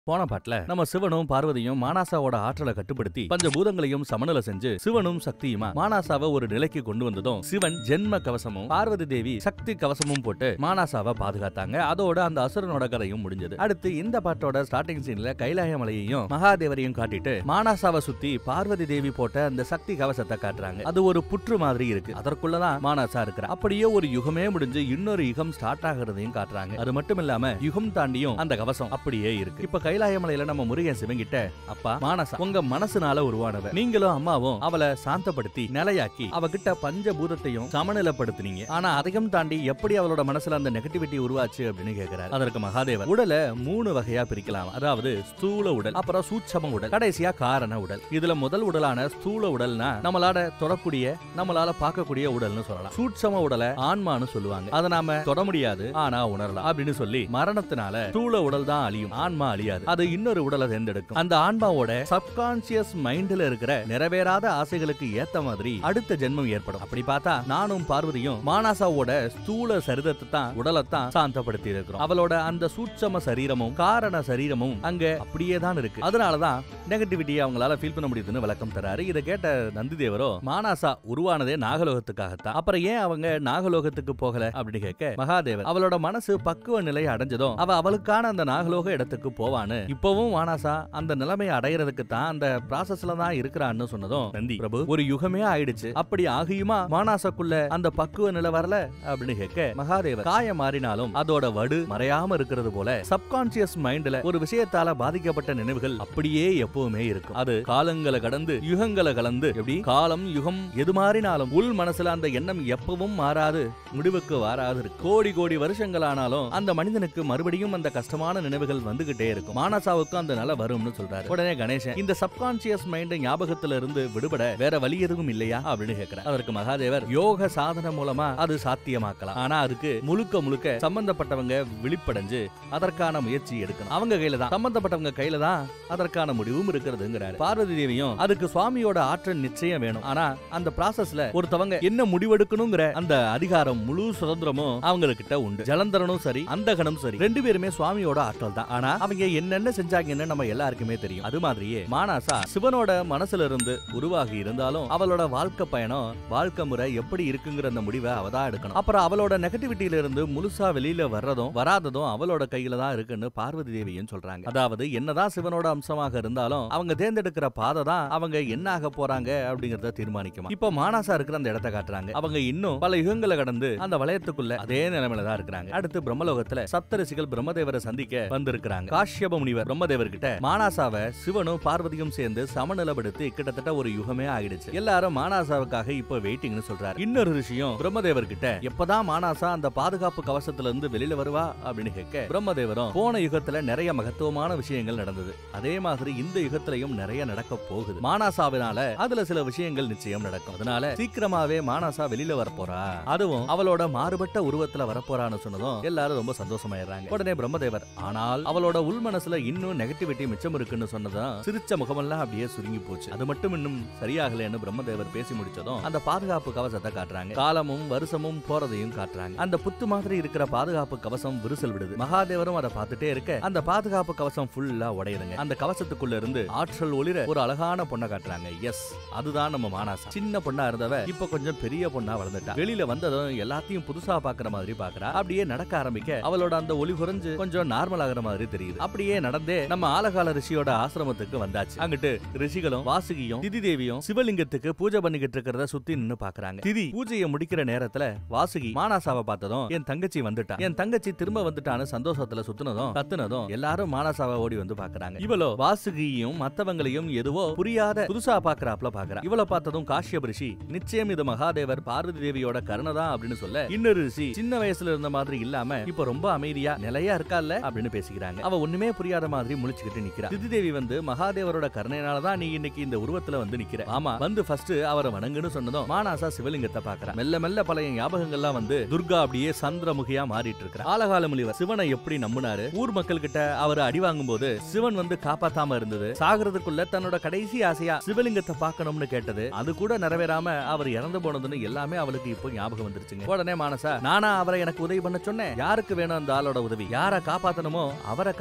போன பாட்டுல நம்ம சிவனும் பார்வதியும் மானாசாவோட ஆற்றலை கட்டுப்படுத்தி பஞ்ச பூதங்களையும் சமநிலை செஞ்சு சிவனும் சக்தியுமா மானாசாவை ஒரு நிலைக்கு கொண்டு வந்ததும் சிவன் ஜென்ம கவசமும் பார்வதி தேவி சக்தி கவசமும் போட்டு மானாசாவை பாதுகாத்தாங்க அதோட அந்த அசுரனோட கதையும் முடிஞ்சது அடுத்து இந்த பாட்டோட ஸ்டார்டிங் சீன்ல கைலாய மலையையும் மகாதேவரையும் காட்டிட்டு மானாசாவை சுத்தி பார்வதி தேவி போட்ட அந்த சக்தி கவசத்தை காட்டுறாங்க அது ஒரு புற்று மாதிரி இருக்கு அதற்குள்ளதான் மானாசா இருக்கிற அப்படியே ஒரு யுகமே முடிஞ்சு இன்னொரு யுகம் ஸ்டார்ட் ஆகுறதையும் காட்டுறாங்க அது மட்டும் இல்லாம யுகம் தாண்டியும் அந்த கவசம் அப்படியே இருக்கு இப்ப கைலாய மலையில நம்ம முருகன் சிவங்கிட்ட அப்பா மானசா உங்க மனசுனால உருவானவ நீங்களும் அம்மாவும் அவளை சாந்தப்படுத்தி நிலையாக்கி அவகிட்ட பஞ்ச பூதத்தையும் சமநிலைப்படுத்தினீங்க ஆனா அதையும் தாண்டி எப்படி அவளோட மனசுல அந்த நெகட்டிவிட்டி உருவாச்சு அப்படின்னு கேக்குறாரு அதற்கு மகாதேவர் உடலை மூணு வகையா பிரிக்கலாம் அதாவது ஸ்தூல உடல் அப்புறம் சூட்சம உடல் கடைசியா காரண உடல் இதுல முதல் உடலான ஸ்தூல உடல்னா நம்மளால தொடக்கூடிய நம்மளால பார்க்கக்கூடிய உடல்னு சொல்லலாம் சூட்சம உடலை ஆன்மான்னு சொல்லுவாங்க அதை நாம தொட முடியாது ஆனா உணரலாம் அப்படின்னு சொல்லி மரணத்தினால ஸ்தூல உடல் தான் அழியும் ஆன்மா அழியாது அது இன்னொரு உடலை தேர்ந்தெடுக்கும் அந்த ஆன்மாவோட சப்கான்சியஸ் மைண்ட்ல இருக்கிற நிறைவேறாத ஆசைகளுக்கு ஏத்த மாதிரி அடுத்த ஜென்மம் ஏற்படும் அப்படி பார்த்தா நானும் பார்வதியும் மானாசாவோட ஸ்தூல சரிதத்தை தான் உடலை தான் சாந்தப்படுத்தி இருக்கிறோம் அவளோட அந்த சூட்சம சரீரமும் காரண சரீரமும் அங்க அப்படியே தான் இருக்கு அதனாலதான் நெகட்டிவிட்டி அவங்களால ஃபீல் பண்ண முடியுதுன்னு விளக்கம் தராரு இதை கேட்ட நந்தி தேவரோ மானாசா உருவானதே நாகலோகத்துக்காகத்தான் அப்புறம் ஏன் அவங்க நாகலோகத்துக்கு போகல அப்படின்னு கேட்க மகாதேவன் அவளோட மனசு பக்குவ நிலை அடைஞ்சதும் அவ அவளுக்கான அந்த நாகலோக இடத்துக்கு போவான்னு இப்பவும் மானாசா அந்த நிலைமையை அடையறதுக்கு தான் அந்த ப்ராசஸ்ல தான் இருக்கிறான்னு சொன்னதும் நந்தி பிரபு ஒரு யுகமே ஆயிடுச்சு அப்படி ஆகியுமா மானாசாக்குள்ள அந்த பக்குவ நிலை வரல அப்படின்னு கேட்க மகாதேவர் காயம் மாறினாலும் அதோட வடு மறையாம இருக்கிறது போல சப்கான்சியஸ் மைண்ட்ல ஒரு விஷயத்தால பாதிக்கப்பட்ட நினைவுகள் அப்படியே எப்பவுமே இருக்கும் அது காலங்களை கடந்து யுகங்களை கலந்து எப்படி காலம் யுகம் எது மாறினாலும் உள் மனசுல அந்த எண்ணம் எப்பவும் மாறாது முடிவுக்கு வாராது இருக்கு கோடி கோடி வருஷங்கள் ஆனாலும் அந்த மனிதனுக்கு மறுபடியும் அந்த கஷ்டமான நினைவுகள் வந்துகிட்டே இருக்கும் மானசாவுக்கு அந்த நிலை வரும்னு சொல்றாரு உடனே கணேசன் இந்த சப்கான்சியஸ் மைண்ட் ஞாபகத்துல இருந்து விடுபட வேற வழி எதுவும் இல்லையா அப்படின்னு கேட்கிறார் அதற்கு மகாதேவர் யோக சாதனை மூலமா அது சாத்தியமாக்கலாம் ஆனா அதுக்கு முழுக்க முழுக்க சம்பந்தப்பட்டவங்க விழிப்படைஞ்சு அதற்கான முயற்சி எடுக்கணும் அவங்க கையில தான் சம்பந்தப்பட்டவங்க கையில தான் அதற்கான முடிவும் இருக்கிறதுங்கிறாரு பார்வதி தேவியும் அதுக்கு சுவாமியோட ஆற்றல் நிச்சயம் வேணும் ஆனா அந்த ப்ராசஸ்ல ஒருத்தவங்க என்ன முடிவெடுக்கணுங்கிற அந்த அதிகாரம் முழு சுதந்திரமும் அவங்க கிட்ட உண்டு ஜலந்தரனும் சரி அந்தகனும் சரி ரெண்டு பேருமே சுவாமியோட ஆற்றல் தான் ஆனா அவங்க என்னென்ன செஞ்சாங்கன்னு நம்ம எல்லாருக்குமே தெரியும் அது மாதிரியே மானாசா சிவனோட மனசுல இருந்து உருவாகி இருந்தாலும் அவளோட வாழ்க்கை பயணம் வாழ்க்கை முறை எப்படி இருக்குங்கிற அந்த முடிவை அவ தான் எடுக்கணும் அப்புறம் அவளோட நெகட்டிவிட்டியில இருந்து முழுசா வெளியில வர்றதும் வராததும் அவளோட கையில தான் இருக்குன்னு பார்வதி தேவியும் சொல்றாங்க அதாவது என்னதான் சிவனோட அம்சமாக இருந்தாலும் அவங்க தேர்ந்தெடுக்கிற பாதை தான் அவங்க என்ன ஆக போறாங்க அப்படிங்கறத தீர்மானிக்குமா இப்போ மானாசா இருக்கிற அந்த இடத்தை காட்டுறாங்க அவங்க இன்னும் பல யுகங்களை கடந்து அந்த வளையத்துக்குள்ள அதே நிலைமையில தான் இருக்கிறாங்க அடுத்து பிரம்மலோகத்துல சப்தரிசிகள் பிரம்மதேவரை சந்திக்க வந்திருக்கிறாங்க காஷ்யப முனிவர் பிரம்மதேவர் கிட்ட மானாசாவை சிவனும் பார்வதியும் சேர்ந்து சமநிலைப்படுத்தி கிட்டத்தட்ட ஒரு யுகமே ஆயிடுச்சு எல்லாரும் மானாசாவுக்காக இப்ப வெயிட்டிங்னு சொல்றாரு இன்னொரு விஷயம் பிரம்மதேவர் கிட்ட எப்பதான் மானாசா அந்த பாதுகாப்பு கவசத்துல இருந்து வெளியில வருவா அப்படின்னு கேட்க பிரம்மதேவரும் போன யுகத்துல நிறைய மகத்துவமான விஷயங்கள் நடந்தது அதே மாதிரி இந்த யுகத்திலையும் நிறைய நடக்க போகுது மானாசாவினால அதுல சில விஷயங்கள் நிச்சயம் நடக்கும் அதனால சீக்கிரமாவே மானாசா வெளியில வரப்போறா அதுவும் அவளோட மாறுபட்ட உருவத்துல வரப்போறான்னு சொன்னதும் எல்லாரும் ரொம்ப சந்தோஷமாயிடுறாங்க உடனே பிரம்மதேவர் ஆனால் அவளோட உள் மனசுல இன்னும் நெகட்டிவிட்டி மிச்சம் இருக்குன்னு சொன்னதும் சிரிச்ச முகமெல்லாம் அப்படியே சுருங்கி போச்சு அது மட்டும் இன்னும் சரியாகலன்னு பிரம்மதேவர் பேசி முடிச்சதும் அந்த பாதுகாப்பு கவசத்தை காட்டுறாங்க காலமும் வருஷமும் போறதையும் காட்டுறாங்க அந்த புத்து மாதிரி இருக்கிற பாதுகாப்பு கவசம் விரிசல் விடுது மகாதேவரும் அதை பார்த்துட்டே இருக்க அந்த பாதுகாப்பு கவசம் ஃபுல்லா உடையுதுங்க அந்த கவசத்துக்குள்ள இருந்து ஆற்றல் ஒளிர ஒரு அழகான பொண்ணை காட்டுறாங்க எஸ் அதுதான் நம்ம மானாசா சின்ன பொண்ணா இருந்தவ இப்ப கொஞ்சம் பெரிய பொண்ணா வளர்ந்துட்டா வெளியில வந்ததும் எல்லாத்தையும் புதுசா பாக்குற மாதிரி பாக்குறா அப்படியே நடக்க ஆரம்பிக்க அவளோட அந்த ஒளி குறைஞ்சு கொஞ்சம் நார்மல் ஆகுற மாதிரி தெரியுது அப்படியே நடந்தே நம்ம ஆலகால ரிஷியோட ஆசிரமத்துக்கு வந்தாச்சு அங்கிட்டு ரிஷிகளும் வாசுகியும் திதி தேவியும் சிவலிங்கத்துக்கு பூஜை பண்ணிக்கிட்டு இருக்கிறத சுத்தி நின்னு பாக்குறாங்க திதி பூஜையை முடிக்கிற நேரத்துல வாசுகி மானாசாவை பார்த்ததும் என் தங்கச்சி வந்துட்டா என் தங்கச்சி திரும்ப வந்துட்டான்னு சந்தோஷத்துல சுத்துனதும் கத்துனதும் எல்லாரும் மானாசாவை ஓடி வந்து பாக்குறாங்க இவளோ வாசுகியும் மத்தவங்களையும் எதுவோ புரியாத புதுசா பாக்குறாப்ல பாக்குறா இவள பார்த்ததும் காஷ்யப் ரிஷி நிச்சயம் இது மகாதேவர் பார்வதி தேவியோட கருணை தான் அப்படின்னு சொல்ல இன்னொரு ரிஷி சின்ன வயசுல இருந்த மாதிரி இல்லாம இப்ப ரொம்ப அமைதியா நிலையா இருக்கால்ல அப்படின்னு பேசிக்கிறாங்க அவ ஒண்ணுமே புரியாத மாதிரி முழிச்சுக்கிட்டு நிக்கிறா திதி தேவி வந்து மகாதேவரோட கருணையினால தான் நீ இன்னைக்கு இந்த உருவத்துல வந்து நிக்கிற ஆமா வந்து ஃபர்ஸ்ட் அவரை வணங்குன்னு சொன்னதும் மானாசா சிவலிங்கத்தை பாக்குறா மெல்ல மெல்ல பழைய ஞாபகங்கள்லாம் வந்து துர்கா அப்படியே சந்திரமுகியா மாறிட்டு இருக்கிறா ஆலகால முனிவர் சிவனை எப்படி நம்பினாரு ஊர் மக்கள் கிட்ட அவர் அடி வாங்கும் போது சிவன் வந்து காப்பாத்தாம இருந்தது சாகிறதுக்குள்ள தன்னோட கடைசி ஆசையா சிவலிங்கத்தை பார்க்கணும்னு கேட்டது அது கூட நிறைவேறாம அவர் இறந்து போனதுன்னு எல்லாமே அவளுக்கு இப்போ ஞாபகம் வந்துருச்சுங்க உடனே மானசா நானா அவரை எனக்கு உதவி பண்ண சொன்னேன் யாருக்கு வேணும் அந்த ஆளோட உதவி யாரை காப்பாத்தணுமோ அவரை காப்பாத்தாம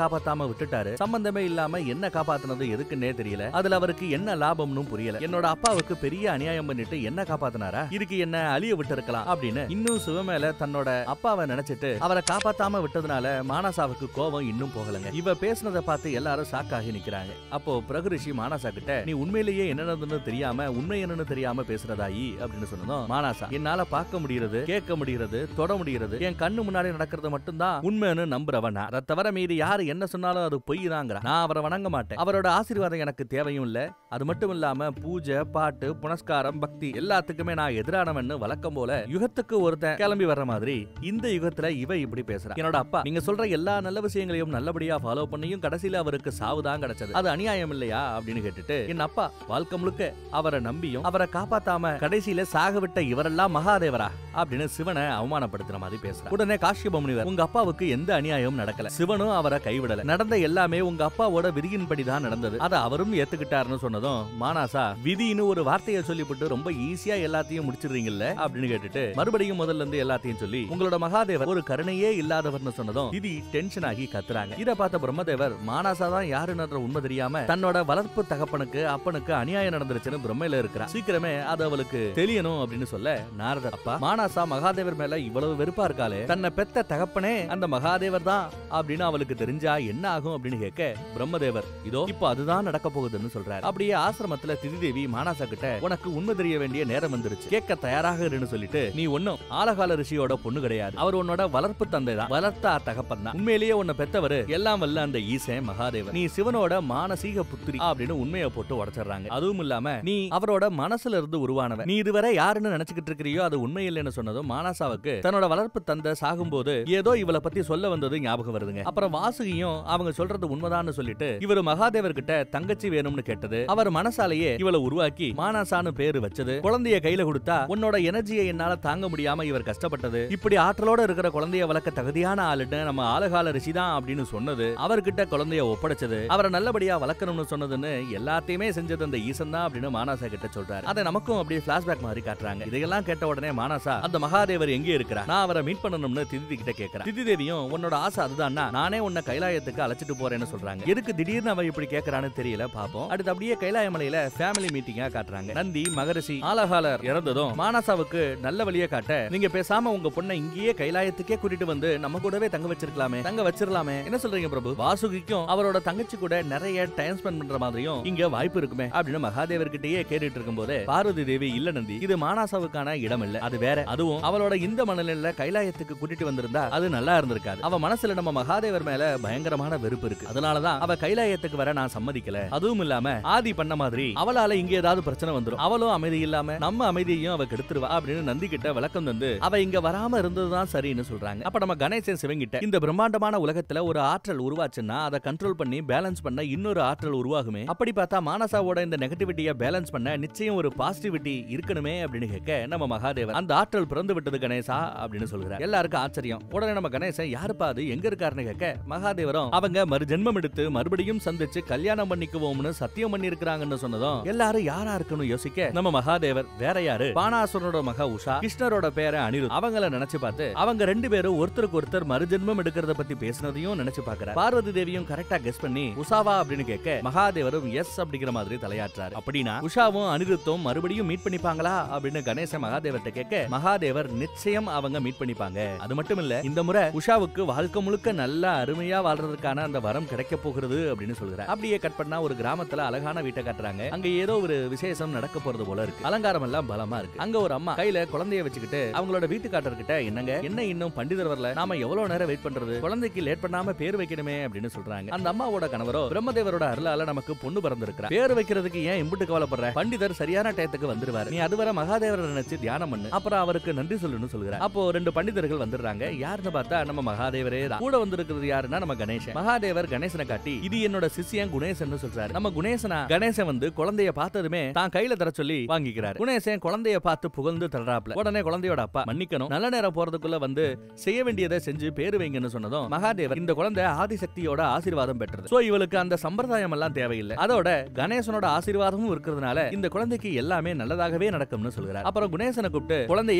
விட்டுட்டாரு சம்பந்தமே இல்லாம என்ன காப்பாத்துனது எதுக்குன்னே தெரியல அதுல அவருக்கு என்ன லாபம்னு புரியல என்னோட அப்பாவுக்கு பெரிய அநியாயம் பண்ணிட்டு என்ன காப்பாத்தினாரா இதுக்கு என்ன அழிய விட்டு இருக்கலாம் அப்படின்னு இன்னும் சிவ மேல தன்னோட அப்பாவை நினைச்சிட்டு அவரை காப்பாத்தாம விட்டதுனால மானசாவுக்கு கோபம் இன்னும் போகலங்க இவ பேசுனதை பார்த்து எல்லாரும் ஷாக்காகி நிக்கிறாங்க அப்போ பிரகரிஷி மானசா கிட்ட நீ உண்மையிலேயே என்ன நடந்ததுன்னு தெரியாம உண்மை என்னன்னு தெரியாம பேசுறதாயி அப்படின்னு சொன்னதும் மானசா என்னால பார்க்க முடியறது கேட்க முடியறது தொட முடியறது என் கண்ணு முன்னாடி நடக்கிறது மட்டும்தான் உண்மைன்னு நம்புறவன் நான். அதை தவிர மீறி யாரு என்ன சொன்னாலும் அது பொய் தாங்கிறான் நான் அவரை வணங்க மாட்டேன் அவரோட ஆசீர்வாதம் எனக்கு தேவையும் இல்ல அது மட்டும் இல்லாம பூஜை பாட்டு புனஸ்காரம் பக்தி எல்லாத்துக்குமே நான் எதிரானவன்னு வழக்கம் போல யுகத்துக்கு ஒருத்தன் கிளம்பி வர்ற மாதிரி இந்த யுகத்துல இவ இப்படி பேசுறா என்னோட அப்பா நீங்க சொல்ற எல்லா நல்ல விஷயங்களையும் நல்லபடியா ஃபாலோ பண்ணியும் கடைசியில அவருக்கு சாவு தான் கிடைச்சது அது அநியாயம் இல்லையா அப்படின்னு கேட்டுட்டு என் அப்பா வாழ்க்கை முழுக்க அவரை நம்பியும் அவரை காப்பாத்தாம கடைசியில சாக விட்ட இவரெல்லாம் மகாதேவரா அப்படின்னு சிவனை அவமானப்படுத்துற மாதிரி பேசுறார் உடனே காஷ்யப முனிவர் உங்க அப்பாவுக்கு எந்த அநியாயமும் நடக்கல சிவனும் அவரை கைவிடல நடந்த எல்லாமே உங்க அப்பாவோட விதியின்படி தான் நடந்தது அதை அவரும் ஏத்துக்கிட்டாருன்னு சொன்னதும் மானாசா விதின்னு ஒரு வார்த்தையை சொல்லிவிட்டு ரொம்ப ஈஸியா எல்லாத்தையும் முடிச்சிடுறீங்கல்ல அப்படின்னு கேட்டுட்டு மறுபடியும் முதல்ல இருந்து எல்லாத்தையும் சொல்லி உங்களோட மகாதேவர் ஒரு கருணையே இல்லாதவர்னு சொன்னதும் விதி டென்ஷன் ஆகி கத்துறாங்க இத பார்த்த பிரம்மதேவர் மானாசா தான் யாருன்ற உண்மை தெரியாம தன்னோட வளர்ப்பு தகப்பனுக்கு அப்பனுக்கு அநியாயம் நடந்துருச்சுன்னு பிரம்மையில இருக்கிறா சீக்கிரமே அது அவளுக்கு தெரியணும் அப்படின்னு சொல்ல நாரதர் அப்பா மானாசா மகாதேவர் மேல இவ்வளவு வெறுப்பா இருக்காளே தன்னை பெத்த தகப்பனே அந்த மகாதேவர் தான் அப்படின்னு அவளுக்கு தெரிஞ்சா என்ன ஆகும் அப்படின்னு கேட்க பிரம்மதேவர் இதோ இப்போ அதுதான் நடக்க போகுதுன்னு சொல்றாரு அப்படியே ஆசிரமத்துல திதிதேவி மானாசா கிட்ட உனக்கு உண்மை தெரிய வேண்டிய நேரம் வந்துருச்சு கேட்க தயாராக இருன்னு சொல்லிட்டு நீ ஒன்னும் ஆலகால ரிஷியோட பொண்ணு கிடையாது அவர் உன்னோட வளர்ப்பு தந்தை தான் வளர்த்த தகப்பன் தான் உண்மையிலேயே உன்னை பெத்தவரு எல்லாம் வல்ல அந்த ஈசன் மகாதேவன் நீ சிவனோட மானசீக புத்திரி அப்படின்னு உண்மையை போட்டு உடைச்சிடுறாங்க அதுவும் இல்லாம நீ அவரோட மனசுல இருந்து உருவானவன் நீ இதுவரை யாருன்னு நினைச்சுக்கிட்டு இருக்கிறியோ அது உண்மை இல்லைன்னு சொன்னதும் மானசாவுக்கு தன்னோட வளர்ப்பு தந்தை சாகும்போது ஏதோ இவளை பத்தி சொல்ல வந்தது ஞாபகம் வருதுங்க அப்புறம் வாசுகியும் அவங்க சொல்றது உண்மைதான்னு சொல்லிட்டு இவர் மகாதேவர் கிட்ட தங்கச்சி வேணும்னு கேட்டது அவர் மனசாலேயே இவளை உருவாக்கி மானசான்னு பேரு வச்சது குழந்தைய கையில கொடுத்தா உன்னோட எனர்ஜியை என்னால தாங்க முடியாம இவர் கஷ்டப்பட்டது இப்படி ஆற்றலோட இருக்கிற குழந்தைய வளர்க்க தகுதியான ஆளுன்னு நம்ம ஆலகால ரிஷி தான் அப்படின்னு சொன்னது அவர்கிட்ட குழந்தைய ஒப்படைச்சது அவரை நல்லபடியா வளர்க்கணும்னு சொன்னதுன்னு எல்லாத்தையுமே செஞ்சது அந்த ஈசன் தான் அப்படின்னு மானாசா கிட்ட சொல்றாரு அதை நமக்கும் அப்படியே பிளாஷ்பேக் மாதிரி காட்டுறாங்க இதையெல்லாம் கேட்ட உடனே மானாசா அந்த மகாதேவர் எங்கே இருக்கிறா நான் அவரை மீட் பண்ணணும்னு திதி கிட்ட கேட்கிறேன் திதி தேவியும் உன்னோட ஆசை அதுதான்னா நானே உன்னை கைலாயத்துக்கு அழைச்சிட்டு போறேன்னு சொல்றாங்க எதுக்கு திடீர்னு அவ இப்படி கேட்கறான்னு தெரியல பாப்போம் அடுத்து அப்படியே கைலாய மலையில ஃபேமிலி மீட்டிங்கா காட்டுறாங்க நந்தி மகரிஷி ஆலகாலர் இறந்ததும் மானசாவுக்கு நல்ல வழியை காட்ட நீங்க பேசாம உங்க பொண்ணை இங்கேயே கைலாயத்துக்கே கூட்டிட்டு வந்து நம்ம கூடவே தங்க வச்சிருக்கலாமே தங்க வச்சிரலாமே என்ன சொல்றீங்க பிரபு வாசுகிக்கும் அவரோட தங்கச்சி கூட நிறைய டைம் ஸ்பெண்ட் பண்ற மாதிரியும் இங்க வாய்ப்பு இருக்குமே அப்படின்னு மகாதேவர் கிட்டயே கேட்டுட்டு இருக்கும்போது பார்வதி தேவி இல்ல நந்தி இது மானாசாவுக்கான இடம் இல்ல அது வேற அதுவும் அவளோட இந்த மனநிலையில கைலாயத்துக்கு கூட்டிட்டு வந்திருந்தா அது நல்லா இருந்திருக்காது அவ மனசுல நம்ம மகாதேவர் மேல பயங்கரமான வெறுப்பு இருக்கு அதனாலதான் அவ கைலாயத்துக்கு வர நான் சம்மதிக்கல அதுவும் இல்லாம ஆதி பண்ண மாதிரி அவளால இங்க ஏதாவது பிரச்சனை வந்துரும் அவளும் அமைதி இல்லாம நம்ம அமைதியையும் அவ கெடுத்துருவா அப்படின்னு நந்தி கிட்ட விளக்கம் தந்து அவ இங்க வராம இருந்ததுதான் சரின்னு சொல்றாங்க அப்ப நம்ம கணேசன் சிவங்கிட்ட இந்த பிரம்மாண்டமான உலகத்துல ஒரு ஆற்றல் உருவாச்சுன்னா அதை கண்ட்ரோல் பண்ணி பேலன்ஸ் பண்ண இன்னொரு ஆற்றல் உருவாகுமே அப்படி பார்த்தா மானசாவோட இந்த நெகட்டிவிட்டியை பேலன்ஸ் பண்ண நிச்சயம் ஒரு பாசிட்டிவிட்டி இருக்கணுமே அப்படின்னு கேட்க நம்ம மகாதேவன் அந்த ஆற்றல் பிறந்து விட்டது கணேசா அப்படின்னு சொல்கிறார் எல்லாருக்கும் ஆச்சரியம் உடனே நம்ம கணேசன் யாருப்பா அது எங்க இருக்காருன்னு கேட்க மகாதேவரும் அவங்க மறு ஜென்மம் எடுத்து மறுபடியும் சந்திச்சு கல்யாணம் பண்ணிக்குவோம்னு சத்தியம் பண்ணி இருக்கிறாங்கன்னு சொன்னதும் எல்லாரும் யாரா இருக்குன்னு யோசிக்க நம்ம மகாதேவர் வேற யாரு பானாசுரனோட மகா உஷா கிருஷ்ணரோட பேரை அனிருத் அவங்கள நினைச்சு பார்த்து அவங்க ரெண்டு பேரும் ஒருத்தருக்கு ஒருத்தர் மறுஜென்மம் எடுக்கிறத பத்தி பேசினதையும் நினைச்சு பாக்குற பார்வதி தேவியும் கரெக்டா கெஸ் பண்ணி உஷாவா அப்படின்னு கேட்க மகாதேவரும் எஸ் அப்படிங்கிற மாதிரி தலையாற்றாரு அப்படின்னா உஷாவும் அனிருத்தும் மறுபடியும் மீட் பண்ணிப்பாங்களா அப்படின்னு கணேச மகாதேவர்கிட்ட கேட்க மகாதேவர் நிச்சயம் அவங்க மீட் பண்ணிப்பாங்க அது மட்டும் இல்ல இந்த முறை உஷாவுக்கு வாழ்க்கை முழுக்க நல்ல அருமையா வாழ்றதுக்கான அந்த வரம் கிடைக்க போகிறது அப்படின்னு சொல்கிறார் அப்படியே கட் பண்ணா ஒரு கிராமத்துல அழகான வீட்டை காட்டுறாங்க அங்க ஏதோ ஒரு விசேஷம் நடக்க போறது போல இருக்கு அலங்காரம் எல்லாம் பலமா இருக்கு அங்க ஒரு அம்மா கையில குழந்தைய வச்சுக்கிட்டு அவங்களோட வீட்டுக்காரர்கிட்ட என்னங்க என்ன இன்னும் பண்டிதர் வரல நாம எவ்வளவு நேரம் வெயிட் பண்றது குழந்தைக்கு லேட் பண்ணாம பேர் வைக்கணுமே அப்படின்னு சொல்றாங்க அந்த அம்மாவோட கணவரோ பிரம்மதேவரோட அருளால நமக்கு பொண்ணு பிறந்திருக்கிறா பேர் வைக்கிறதுக்கு ஏன் இம்புட்டு கவலைப்படுற பண்டிதர் சரியான டயத்துக்கு வந்துருவாரு நீ அதுவரை மகாதேவரை நினைச்சு தியானம் பண்ணு அப்புறம் அவருக்கு நன்றி சொல்லுன்னு சொல்கிறார் அப்போ ரெண்டு பண்டிதர்கள் வந்துடுறாங்க யாருன்னு பார்த்தா நம்ம மகாதேவரே தான் கூட வந்திருக்கிறது யாருன்னா நம்ம கணேசன் மகாதேவர் கணேசனை காட்டி இது என்னோட சிஷியன் குணேசன் சொல்றாரு நம்ம குணேசனா கணேசன் வந்து குழந்தைய பார்த்ததுமே தான் கையில தர சொல்லி வாங்கிக்கிறாரு குணேசன் குழந்தைய பார்த்து புகழ்ந்து தர்றாப்ல உடனே குழந்தையோட அப்பா மன்னிக்கணும் நல்ல நேரம் போறதுக்குள்ள வந்து செய்ய வேண்டியதை செஞ்சு பேரு வைங்கன்னு சொன்னதும் மகாதேவர் இந்த குழந்தை ஆதிசக்தியோட ஆசீர்வாதம் பெற்றது சோ இவளுக்கு அந்த சம்பிரதாயம் எல்லாம் தேவையில்லை அதோட கணேசனோட ஆசீர்வாதமும் இருக்கிறதுனால இந்த குழந்தைக்கு எல்லாமே நல்லதாகவே நடக்கும்னு சொல்கிறார் அப்புறம் குணேசனை கூப்பிட்டு குழந்தைய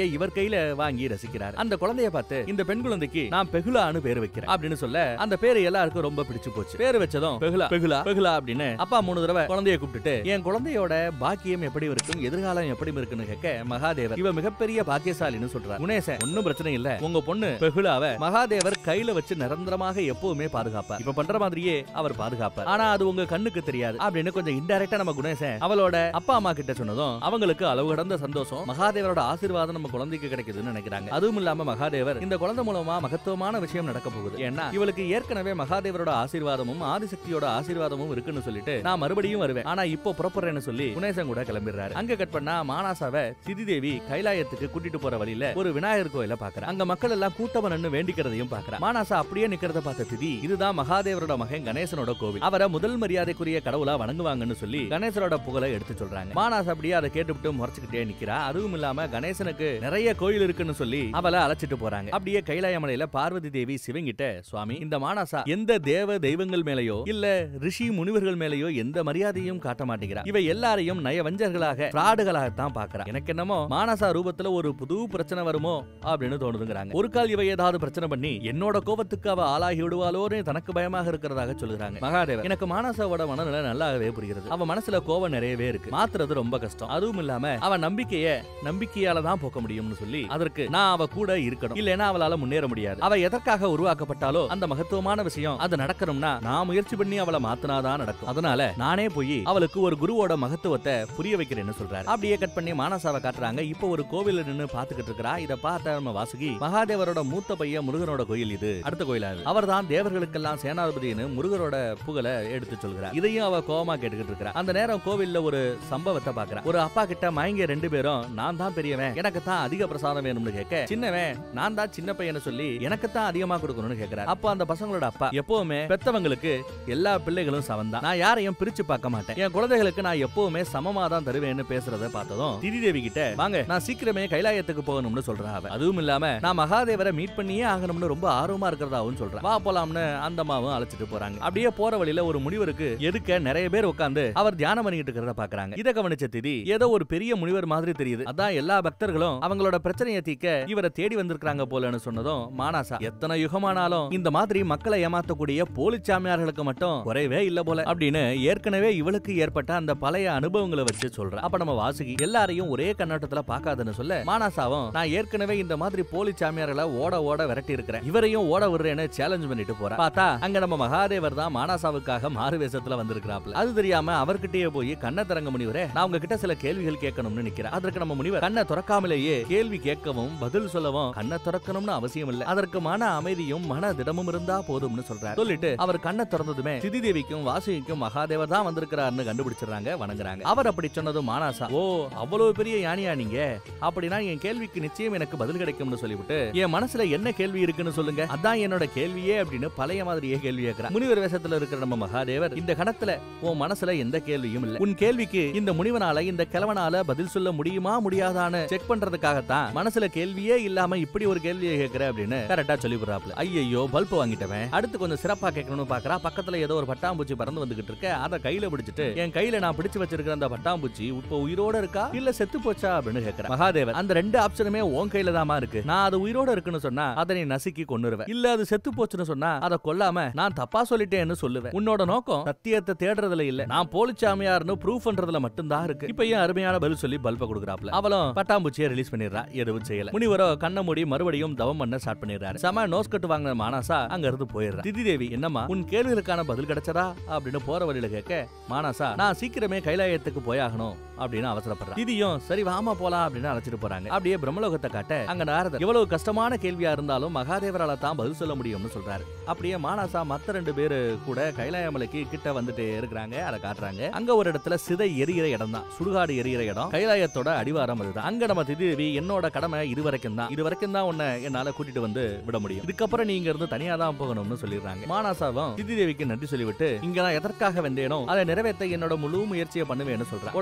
இவர் கையில வாங்கி ரசிக்கிறார் அந்த குழந்தைய பார்த்து இந்த பெண் குழந்தைக்கு நான் பெகுலான்னு பேர் வைக்கிறேன் அப்படின்னு சொல்ல அந்த பேரு எல்லாருக்கும் ரொம்ப பிடிச்சு போச்சு பேரு வச்சதும் பெகுலா பெகுலா பெகுலா அப்படின்னு அப்பா மூணு தடவை குழந்தைய கூப்பிட்டுட்டு என் குழந்தையோட பாக்கியம் எப்படி இருக்கும் எதிர்காலம் எப்படி இருக்குன்னு கேட்க மகாதேவர் இவ மிகப்பெரிய பாக்கியசாலின்னு சொல்றார் குணேசன் ஒன்னும் பிரச்சனை இல்ல உங்க பொண்ணு பெகுலாவ மகாதேவர் கையில வச்சு நிரந்தரமாக எப்பவுமே பாதுகாப்பார் இப்ப பண்ற மாதிரியே அவர் பாதுகாப்பார் ஆனா அது உங்க கண்ணுக்கு தெரியாது அப்படின்னு கொஞ்சம் இன்டைரக்டா நம்ம குணேசன் அவளோட அப்பா அம்மா கிட்ட சொன்னதும் அவங்களுக்கு அளவு கடந்த சந்தோஷம் மகாதேவரோட ஆசீர்வாதம் நம்ம குழந்தைக்கு கிடைக்குதுன்னு நினைக்கிறாங்க அதுவும் இல்லாம மகாதேவர் இந்த குழந்தை மூலமா மகத்துவமான விஷயம் நடக்க போகுது ஏன்னா இவளுக்கு ஏற்கனவே மகாதேவரோட ஆசீர்வாதமும் ஆதிசக்தியோட ஆசீர்வாதமும் இருக்குன்னு சொல்லிட்டு நான் மறுபடியும் வருவேன் ஆனா இப்போ புறப்படுறேன்னு சொல்லி குணேசன் கூட கிளம்பிடுறாரு அங்க கட் பண்ணா மானாசாவை திதி தேவி கைலாயத்துக்கு கூட்டிட்டு போற வழியில ஒரு விநாயகர் கோயில பாக்குறா அங்க மக்கள் எல்லாம் கூட்டமா நின்னு வேண்டிக்கிறதையும் பாக்குறா மானாசா அப்படியே நிக்கிறத பார்த்த திதி இதுதான் மகாதேவரோட மகன் கணேசனோட கோவில் அவரை முதல் மரியாதைக்குரிய கடவுளா வணங்குவாங்கன்னு சொல்லி கணேசரோட புகழை எடுத்து சொல்றாங்க மானாஸ் அப்படியே அதை கேட்டுவிட்டு முறைச்சுக்கிட்டே நிக்கிறா அதுவும் இல்லாம கணேசனுக்கு நிறைய கோயில் இருக்குன்னு சொல்லி அவளை அழைச்சிட்டு போறாங்க அப்படியே கைலாய மலையில பார்வதி தேவி சிவங்கிட்ட சுவாமி இந்த மானாசா எந்த தேவ தெய்வங்கள் மேலயோ இல்ல ரிஷி முனிவர்கள் மேலயோ எந்த மரியாதையும் காட்ட மாட்டேங்கிறா இவை எல்லாரையும் நயவஞ்சர்களாக பிராடுகளாகத்தான் பாக்குறா எனக்கு என்னமோ மானசா ரூபத்துல ஒரு புது பிரச்சனை வருமோ அப்படின்னு தோணுதுங்கிறாங்க ஒரு கால் இவ ஏதாவது பிரச்சனை பண்ணி என்னோட கோபத்துக்கு அவ ஆளாகி விடுவாளோன்னு தனக்கு பயமாக இருக்கிறதாக சொல்லுறாங்க மகாதேவன் எனக்கு மானசாவோட மனநிலை நல்லாவே புரிகிறது அவ மனசுல கோபம் நிறையவே இருக்கு மாத்துறது ரொம்ப கஷ்டம் அதுவும் இல்லாம அவ நம்பிக்கைய நம்பிக்கையால தான் போக்க முடியும்னு சொல்லி அதற்கு நான் அவ கூட இருக்கணும் இல்லைன்னா அவளால முன்னேற முடியாது அவ எதற்காக உருவாக்கப்பட்டாலோ அந்த மகத்துவமான விஷயம் அது நடக்கணும்னா நான் முயற்சி பண்ணி அவளை மாத்தினாதான் நடக்கும் அதனால நானே போய் அவளுக்கு ஒரு குருவோட மகத்துவத்தை புரிய வைக்கிறேன்னு சொல்றாரு அப்படியே கட் பண்ணி மானசாவை காட்டுறாங்க இப்போ ஒரு கோவில்ல நின்னு பாத்துக்கிட்டு இருக்கறா இத பார்த்த நம்ம வாசுகி மகாதேவரோட மூத்த பையன் முருகனோட கோயில் இது அடுத்த கோயிலா இது அவர்தான் தேவர்களுக்கெல்லாம் சேனாதிபதினு முருகரோட புகழை எடுத்து சொல்கிறார் இதையும் அவ கோவமா கேட்டுக்கிட்டு இருக்கா அந்த நேரம் கோவில்ல ஒரு சம்பவத்தை பாக்குறா ஒரு அப்பா கிட்ட மயங்கிய ரெண்டு பேரும் நான் தான் பெரியவன் எனக்கு தான் அதிக பிரசாதம் வேணும்னு கேட்க சின்னவன் நான் தான் சின்ன பையனை சொல்லி எனக்கு தான் அதிகமா கொடுக்கணும்னு கேக்குறாரு அப்போ அந்த பசங்களோட அப்பா எப்பவுமே பெத்தவங்களுக்கு எல்லா பிள்ளைகளும் சமம் தான் நான் யாரையும் பிரிச்சு பார்க்க மாட்டேன் என் குழந்தைகளுக்கு நான் எப்பவுமே சமமா தான் தருவேன்னு பேசுறத பார்த்ததும் திதி தேவி கிட்ட வாங்க நான் சீக்கிரமே கைலாயத்துக்கு போகணும்னு சொல்றா அவ அதுவும் இல்லாம நான் மகாதேவரை மீட் பண்ணியே ஆகணும்னு ரொம்ப ஆர்வமா இருக்கிறதாவும் சொல்றேன் வா போலாம்னு அந்த அம்மாவும் அழைச்சிட்டு போறாங்க அப்படியே போற வழியில ஒரு முனிவருக்கு எதுக்க நிறைய பேர் உட்கார்ந்து அவர் தியானம் பண்ணிட்டு இருக்கிறத பாக்குறாங்க இத கவனிச்ச திதி ஏதோ ஒரு பெரிய முனிவர் மாதிரி தெரியுது அதான் எல்லா பக்தர்களும் அவங்களோட பிரச்சனையை தீர்க்க இவரை தேடி வந்திருக்காங்க போலன்னு சொன்னதும் மானாசா எத்தனை யுகமானாலும் இந்த மாதிரி மக்களை ஏமாத்தக்கூடிய போலிச்சாமியார்களுக்கு மட்டும் குறைவே இல்ல போல அப்படின்னு ஏற்கனவே இவளுக்கு ஏற்பட்ட அந்த பழைய அனுபவங்களை வச்சு சொல்றேன் அப்ப நம்ம வாசுகி எல்லாரையும் ஒரே கண்ணோட்டத்துல பார்க்காதுன்னு சொல்ல மானாசாவும் நான் ஏற்கனவே இந்த மாதிரி போலி சாமியார்களை ஓட ஓட விரட்டி இருக்கிறேன் இவரையும் ஓட விடுறேன்னு சேலஞ்ச் பண்ணிட்டு போறேன் பார்த்தா அங்க நம்ம மகாதேவர் தான் மானாசாவுக்காக மாறு வேஷத்துல வந்திருக்கிறாப்ல அது தெரியாம அவர்கிட்டயே போய் கண்ணை திறங்க முனிவரே நான் உங்ககிட்ட சில கேள்விகள் கேட்கணும்னு நிக்கிறேன் அதற்கு நம்ம முனிவர் கண்ணை திறக்காமலேயே கேள்வி கேட்கவும் பதில் சொல்லவும் கண்ணை திறக்கணும்னு அவசியம் இல்ல அதற்கு மன அமைதியும் மன திடமும் இருந்தா போதும்னு சொல்றாரு சொல்லிட்டு அவர் கண்ணை திறந்ததுமே திதி தேவிக்கும் வாசுகிக்கும் மகாதேவர் தான் வந்திருக்கிறாருன்னு கண்டுபிடிச்சிடுறாங்க வணங்குறாங்க அவர் அப்படி சொன்னதும் மானாசா ஓ அவ்வளவு பெரிய ஞானியா நீங்க அப்படின்னா என் கேள்விக்கு நிச்சயம் எனக்கு பதில் கிடைக்கும்னு சொல்லிவிட்டு என் மனசுல என்ன கேள்வி இருக்குன்னு சொல்லுங்க அதான் என்னோட கேள்வியே அப்படின்னு பழைய மாதிரியே கேள்வி கேட்கிறார் முனிவர் வேஷத்துல இருக்கிற நம்ம மகாதேவர் இந்த கணத்துல உன் மனசுல எந்த கேள்வியும் இல்ல உன் கேள்விக்கு இந்த முனிவனால இந்த கிழவனால பதில் சொல்ல முடியுமா முடியாதான்னு செக் பண்றதுக்காகத்தான் மனசுல கேள்வியே இல்லாம இப்படி ஒரு கேள்வியை கேட்கிற அப்படின்னு கரெக்டா சொல்லி விடுறாப்ல ஐயோ பல்ப் வாங்கிட்டவன் அடுத்து கொஞ்சம் சிறப்பா கேட்கணும்னு பாக்குறா பக்கத்துல ஏதோ ஒரு பட்டாம்பூச்சி பறந்து வந்துகிட்டு இருக்க அதை கையில பிடிச்சிட்டு என் கையில நான் பிடிச்சு வச்சிருக்கிற அந்த பட்டாம்பூச்சி இப்போ உயிரோட இருக்கா இல்ல செத்து போச்சா அப்படின்னு கேக்குறேன் மகாதேவன் அந்த ரெண்டு ஆப்ஷனுமே உன் கையில தாமா இருக்கு நான் அது உயிரோட இருக்குன்னு சொன்னா அதை நீ நசுக்கி கொன்னுருவேன் இல்ல அது செத்து போச்சுன்னு சொன்னா அதை கொல்லாம நான் தப்பா சொல்லிட்டேன்னு சொல்லுவேன் உன்னோட நோக்கம் சத்தியத்தை தேடுறதுல இல்ல நான் போலிச்சாமியார்னு ப்ரூஃப் பண்றதுல மட்டும்தான் இருக்கு இப்ப ஏன் அருமையான பதில் சொல்லி பல்ப கொடுக்குறாப்ல அவளும் பட்டாம்பூச்சியை ரிலீஸ் பண்ணிடுறா எதுவும் செய்யல முனிவரோ கண்ண மூடி மறுபடியும் தவம் பண்ண ஸ்டார்ட் பண்ணிடுறாரு செம நோஸ் கட்டு வாங்கின மானாசா அங்க இருந்து போயிடுறா திதி தேவி என்னம்மா உன் கேள்விகளுக்கான பதில் கிடைச்சதா அப்படின்னு போற வழியில கேட்க மானாசா நான் சீக்கிரமே கைலாயத்துக்கு போயாகணும் அப்படின்னு அவசரப்படுறா திதியும் சரி வாமா போலாம் அப்படின்னு அழைச்சிட்டு போறாங்க அப்படியே பிரம்மலோகத்தை காட்ட அங்க நாரதர் எவ்வளவு கஷ்டமான கேள்வியா இருந்தாலும் மகாதேவரால தான் பதில் சொல்ல முடியும்னு சொல்றாரு அப்படியே மானாசா மத்த ரெண்டு பேரு கூட கைலாயமலைக்கு கிட்ட வந்துட்டே இருக்கிறாங்க அதை காட்டுறாங்க அங்க ஒரு இடத்துல சிதை எரியிற இடம் தான் சுடுகாடு எரியிற இடம் கைலாயத்தோட அடிவாரம் அதுதான் அங்க நம்ம திதிதேவி என்னோட கடமை இது வரைக்கும் தான் இது வரைக்கும் தான் உன்னை என்னால கூட்டிட்டு வந்து விட முடியும் இதுக்கப்புறம் நீங்க இருந்து தனியா தான் போகணும்னு சொல்லிடுறாங்க மானாசாவும் திதிதேவிக்கு நன்றி சொல்லிவிட்டு இங்க நான் எதற்காக வந்தேனோ அதை நிறைவேற்ற என்னோட முழு முயற்சியை பண்ணுவேன்னு சொல்றேன் உடனே திதி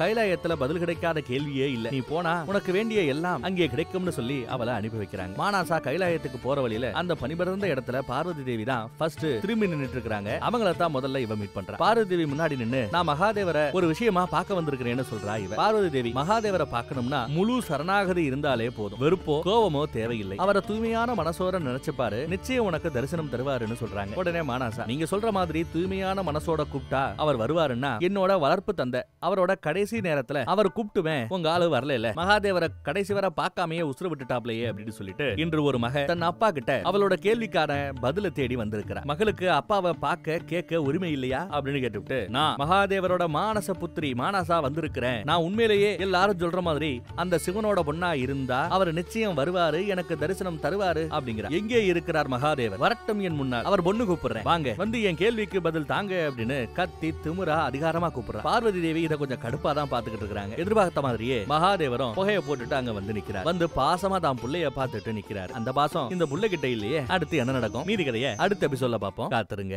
கைலாயத்துல பதில் கிடைக்காத கேள்வியே இல்ல நீ போனா உனக்கு வேண்டிய எல்லாம் அங்கே கிடைக்கும்னு சொல்லி அவளை அனுப்பி வைக்கிறாங்க மானாசா கைலாயத்துக்கு போற வழியில அந்த பனிபடர்ந்த இடத்துல பார்வதி தேவி தான் ஃபர்ஸ்ட் திரும்பி நின்னுட்டு இருக்காங்க அவங்கள தான் முதல்ல இவ மீட் பண்றா பார்வதி தேவி முன்னாடி நின்னு நான் மகாதேவரை ஒரு விஷயமா பார்க்க வந்திருக்கிறேன்னு சொல்றா இவ பார்வதி தேவி மகாதேவரை பார்க்கணும்னா முழு சரணாகதி இருந்தாலே போதும் வெறுப்போ கோவமோ தேவையில்லை அவரை தூய்மையான மனசோட நினைச்சு பாரு நிச்சயம் உனக்கு தரிசனம் தருவாருன்னு சொல்றாங்க உடனே மானாசா நீங்க சொல்ற மாதிரி தூய்மையான மனசோட கூப்பிட்டா அவர் வருவாருன்னா என்னோட வளர்ப்பு தந்தை அவரோட கடைசி நேரத்துல அவர் கூப்பிட்டுவேன் உங்க ஆளு வரல இல்ல மகாதேவரை கடைசி வரை பார்க்காமயே உசுறு விட்டுட்டாப்லயே அப்படின்னு சொல்லிட்டு இன்று ஒரு மக தன் அப்பா கிட்ட அவளோட கேள்விக்கான பதில தேடி வந்திருக்கிறா மகளுக்கு அப்பாவை பார்க்க கேட்க உரிமை இல்லையா அப்படின்னு கேட்டுவிட்டு நான் மகாதேவரோட மானச புத்திரி மானசா வந்திருக்கிறேன் நான் உண்மையிலேயே எல்லாரும் சொல்ற மாதிரி அந்த சிவனோட பொண்ணா இருந்தா அவர் நிச்சயம் வருவாரு எனக்கு தரிசனம் தருவாரு அப்படிங்கிற எங்கே இருக்கிறார் மகாதேவர் வரட்டும் என் முன்னால் அவர் பொண்ணு கூப்பிடுறேன் வாங்க வந்து என் கேள்விக்கு பதில் தாங்க அப்படின்னு கத்தி திமிரா அதிகாரமா கூப்பிடுறா பார்வதி தேவி இதை கொஞ்சம் கடுப்பா தான் பாத்துக்கிட்டு இருக்காங்க எதிர்பார்த்த மாதிரியே மகாதேவரும் புகைய போட்டுட்டு அங்க வந்து நிக்கிறார் வந்து பாசமா தான் புள்ளைய பார்த்துட்டு நிக்கிறார் அந்த பாசம் இந்த புள்ள கிட்ட இல்லையே அடுத்து என்ன நடக்கும் மீதி கதையை அடுத்த எபிசோட்ல பார்ப்போம் காத்துருங்க